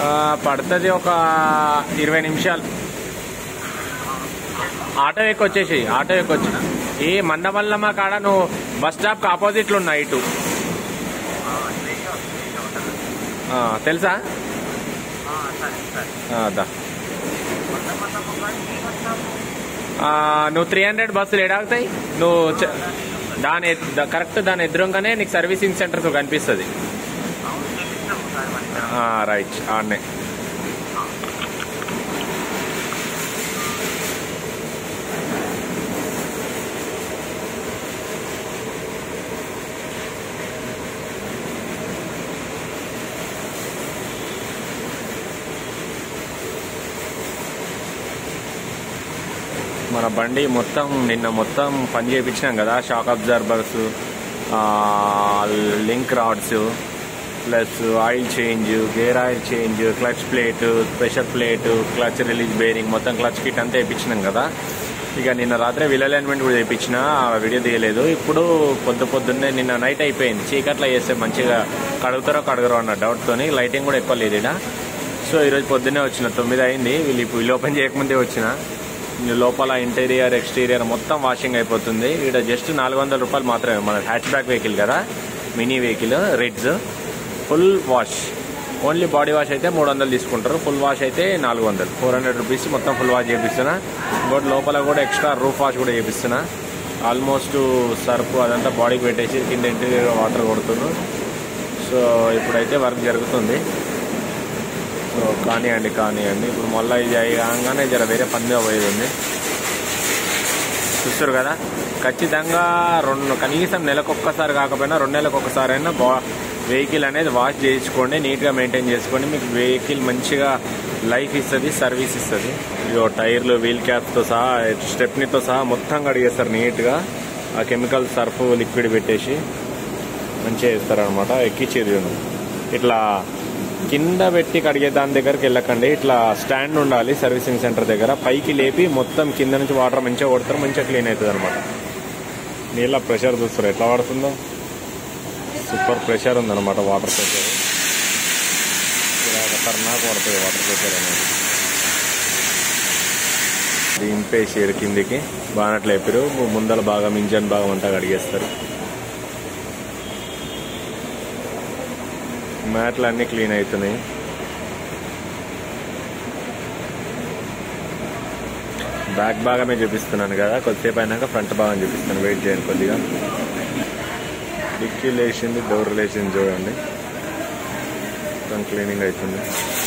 ఆ, పడుతుంది ఒక ఇరవై నిమిషాలు ఆటో ఎక్కి వచ్చేసి ఆటో ఎక్కి వచ్చి ఈ మందమల్లమ్మ కాడ నువ్వు బస్ స్టాప్కి ఆపోజిట్లో ఉన్నా ఇటు ఆ, తెలుసా ఆ, దా ఆ, నువ్వు త్రీ హండ్రెడ్ బస్సులు ఏడాగుతాయి నువ్వు చ- దాని ఎద్- ద- కరెక్ట్ దాని ఎదురుగానే నీకు సర్వీసింగ్ సెంటర్స్ కనిపిస్తుంది ఆ, రైట్ ఆడనే మన బండి మొత్తం నిన్న మొత్తం పని చేయించినాం కదా shock absorbers link rods plus oil change gear oil change clutch plate pressure plate clutch release bearing మొత్తం క్లచ్ కిట్ అంతా వేయించినాం కదా ఇక నిన్న రాత్రి విల్ అలైన్మెంట్ కూడా వేయించిన ఆ వీడియో తీయలేదు ఇప్పుడు పొద్దు పొద్దున్నే నిన్న నైట్ అయిపోయింది చీకట్లో చేస్తే మంచిగా కడుగుతారో కడగరో అన్న డౌట్తోని లైటింగ్ కూడా ఎక్కువ లేదు ఇక్కడ సో ఈరోజు పొద్దున్నే వచ్చిన తొమ్మిది అయింది వీళ్ళు ఇప్పుడు వీళ్ళు ఓపెన్ చేయకముందే వచ్చిన ఈ లోపల ఇంటీరియర్ ఎక్స్టీరియర్ మొత్తం వాషింగ్ అయిపోతుంది ఇక్కడ జస్ట్ నాలుగు వందల రూపాయలు మాత్రమే మన హ్యాచ్ బ్యాక్ వెహికల్ కదా మినీ వెహికల్ రెడ్స్ full wash only body wash అయితే మూడు వందలు తీసుకుంటారు ఫుల్ వాష్ అయితే నాలుగు వందలు ఫోర్ హండ్రెడ్ రూపీస్ మొత్తం ఫుల్ వాష్ చేపిస్తున్నా ఇంకోటి లోపల కూడా ఎక్స్ట్రా రూఫ్ వాష్ కూడా చేపిస్తున్నా ఆల్మోస్ట్ సర్ఫ్ అదంతా బాడీకి పెట్టేసి కింద ఇంటీరియర్ వాటర్ కొడుతున్నారు సో ఇప్పుడైతే వర్క్ జరుగుతుంది సో కానివ్వండి కానివ్వండి ఇప్పుడు మళ్ళీ ఇది అయ్యగానే జర వేరే పని మీద పోయేది ఉంది చూస్తారు కదా ఖచ్చితంగా రెండు కనీసం నెలకొక్కసారి కాకపోయినా రెండు నెలలకు ఒకసారి అయినా బా వెహికల్ అనేది వాష్ చేయించుకోండి నీట్గా మెయింటైన్ చేసుకోండి మీకు వెహికల్ మంచిగా లైఫ్ ఇస్తుంది సర్వీస్ ఇస్తుంది ఇగో టైర్లు వీల్ క్యాప్తో సహా స్టెప్నీతో సహా మొత్తం కడిగేస్తారు నీట్గా ఆ కెమికల్ సర్ఫ్ లిక్విడ్ పెట్టేసి మంచిగా వేస్తారు అనమాట ఎక్కిచ్చేది ఇట్లా కింద పెట్టి కడిగే దాని దగ్గరికి వెళ్ళకండి ఇట్లా స్టాండ్ ఉండాలి సర్వీసింగ్ సెంటర్ దగ్గర పైకి లేపి మొత్తం కింద నుంచి వాటర్ మంచిగా కొడతారు మంచిగా క్లీన్ అవుతుంది అనమాట నీళ్ళ ప్రెషర్ చూస్తారు ఎట్లా పడుతుందో సూపర్ ప్రెషర్ ఉందన్నమాట వాటర్ ప్రెషర్ ఇలా ఖతర్నాక్ పడుతుంది వాటర్ ప్రెషర్ అనేది దింపేసారు కిందికి బాగా లేపారు ముందర భాగం ఇంజన్ భాగం అంతా కడిగేస్తారు మ్యాట్లు అన్నీ క్లీన్ అవుతున్నాయి బ్యాక్ భాగమే చూపిస్తున్నాను కదా కొద్దిసేపు అయినాక ఫ్రంట్ భాగం చూపిస్తాను వెయిట్ చేయండి కొద్దిగా డిక్కీ లేచింది డోర్ లేచింది చూడండి మొత్తం క్లీనింగ్ అవుతుంది